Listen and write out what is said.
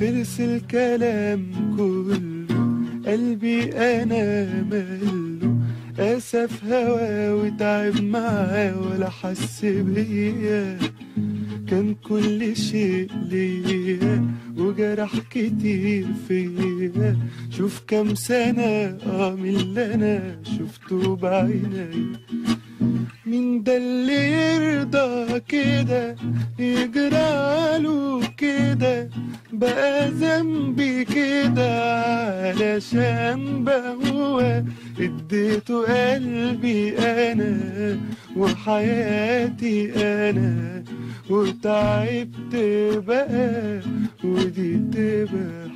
خلص الكلام كله قلبي انا ماله اسف هوا وتعب معاه ولا حس بيا كان كل شيء ليا وجرح كتير فيا شوف كام سنة اه من اللي انا شفته بعيني مين ده اللي يرضى كده يجراله كده بقى ذنبي كده علشان بهوى اديته قلبي انا وحياتي انا وتعبت بقى ودي تبقى